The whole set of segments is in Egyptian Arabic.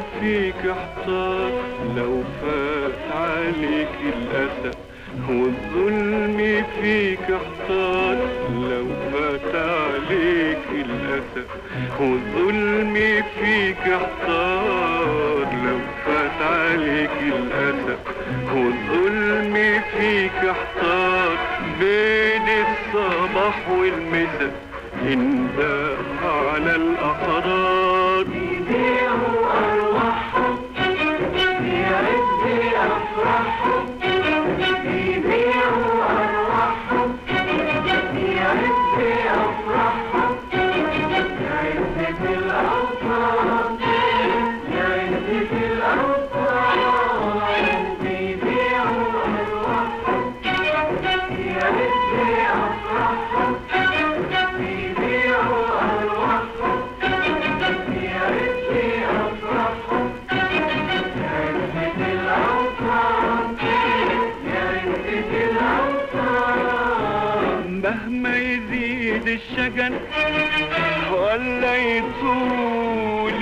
فيك احتار لو فات عليك الأسى والظلم فيك احتار لو فات عليك الأسى والظلم فيك احتار لو فات عليك الأسى والظلم فيك احتار بين الصباح والمساء انده على الأقرار يبيعوا أرواحهم يعز أفراحهم يبيعوا أرواحهم يعز أفراحهم يعز الأوطان يعز الأوطان يبيعوا أرواحهم يعز أفراحهم يبيعوا أرواحهم يعز أفراحهم يعز الأوطان يعز الأوطان مهما يزيد الشجن ولا يطول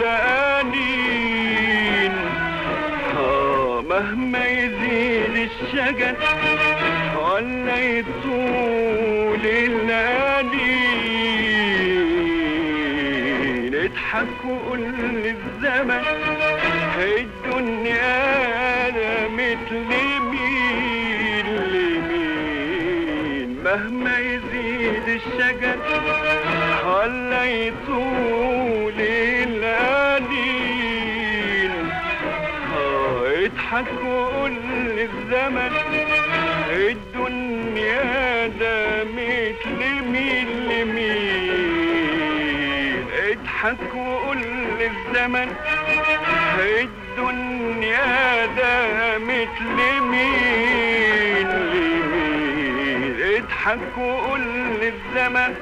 الأنين آه مهما يزيد الشجن ولا يطول الأنين اضحك وقول للزمن الدنيا أنا مثل مين لمين مهما يزيد الشجر ولا يطول الأنين آه، اضحك وقول للزمن الدنيا ده مثل مين لمين اضحك وقول للزمن الدنيا ده مثل مين لمين اضحك وقول للزمن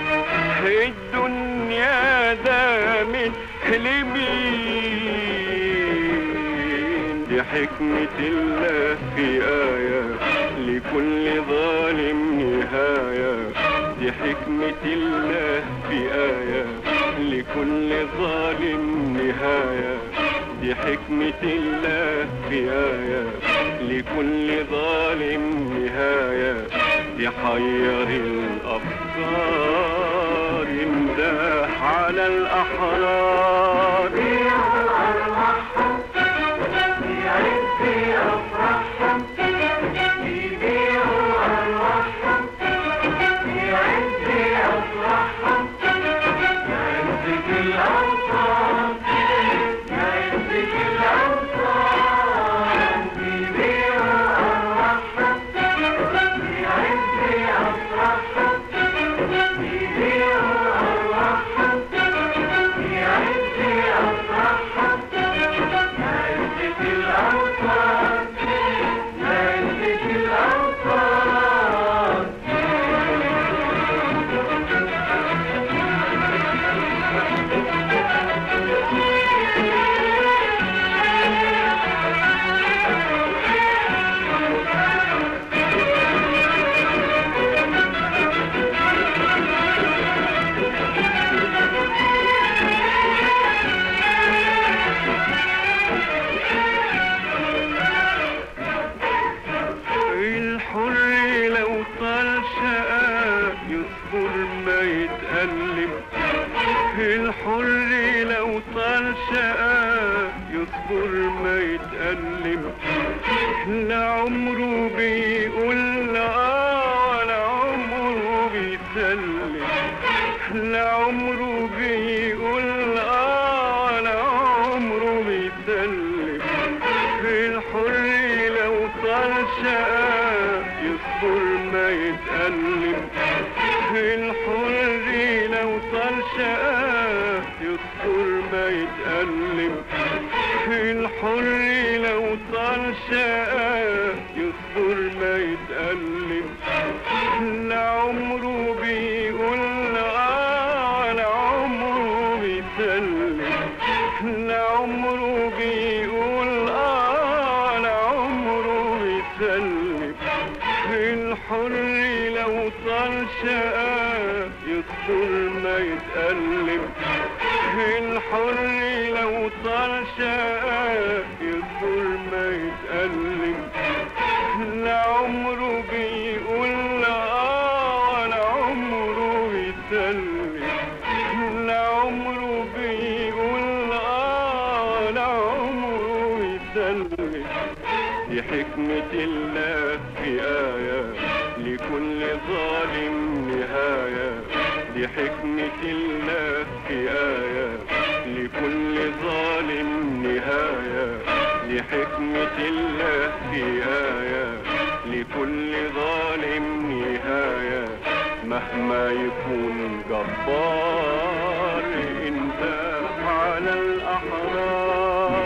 الدنيا ده مثل مين دي حكمة الله في آية لكل ظالم نهاية دي حكمة الله في آية لكل ظالم نهاية دي حكمة الله في آية لكل ظالم نهاية دي حير الأفكار امداح على الأحرار يبيعوا أرواحهم يعز أفراحهم يبيعوا أرواحهم يعز أفراحهم يعز الأوطان يعز الأوطان يبيعوا أرواحهم يعز أفراحهم يبيعوا أرواحهم يعز أفراحهم يعز الأوطان يعز الأوطان الحر لو طال شقاء يصبر ما يتألم الحر لو طال شقاء يصبر ما يتألم لا عمره بيقول اه ولا عمره بيسلم لا عمره بيقول اه ولا عمره بيسلم الحر لو طال شقاء يصبر ما يتألم الحر لو طال شقاء يصبر ما يتألم الحر لو طال شقاء يصبر ما يتألم لا عمره بيقول اه ولا عمره بيسلم لا عمره بيقول اه ولا عمره بيسلم الحر لو طال شقاء يصبر ما يتألم الحر لو طال الشقاء يصبر ما يتألم لا عمره بيقول لا ولا عمره بيسلم لا عمره بيقول لا ولا عمره بيسلم دي حكمة الله في آية لكل ظالم نهاية دي حكمة الله في آية لكل ظالم نهاية دي حكمة الله في آية لكل ظالم نهاية مهما يكون جبار انت على الأحرار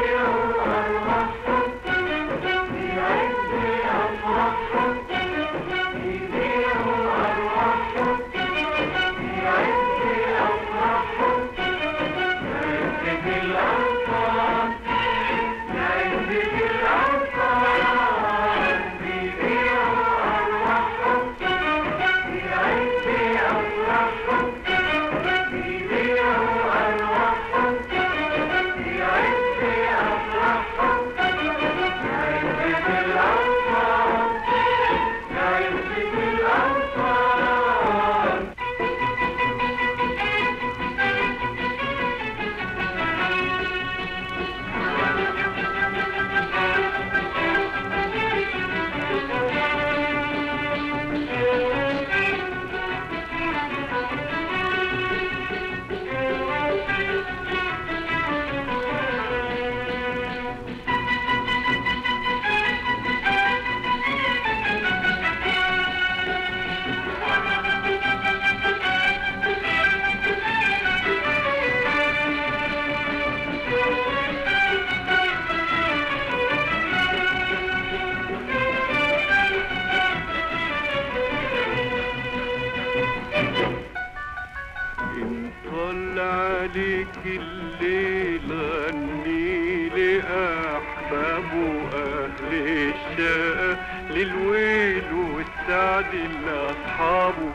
إن طل عليك الليل غني لأحباب أهل الشقة للويل والسعد لأصحابه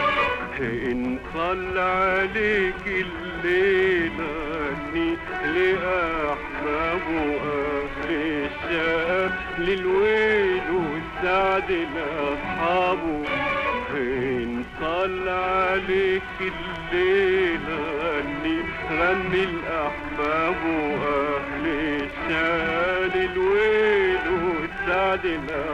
إن طل عليك الليل غني لأحباب أهل الشقة للويل والسعد لأصحابه إن طل عليك الليل غني غني الأحباب وأهل الشال الويل والسعد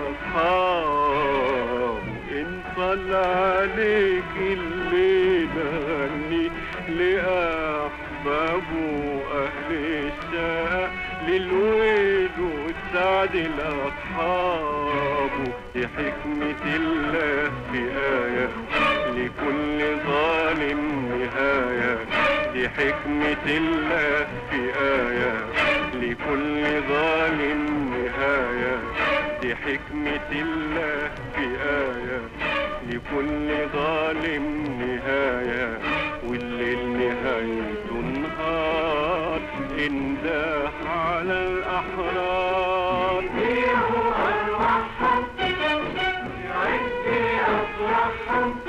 الأصحاب إن طل عليك الليل غني لأحباب وأهل الشال للويل والسعد الأصحاب دي حكمة الله في آية لكل ظالم نهاية دي حكمة الله في آية لكل ظالم نهاية دي حكمة الله في آية لكل ظالم نهاية والليل نهايته نهار انده على الأحرار يعز أفراحهم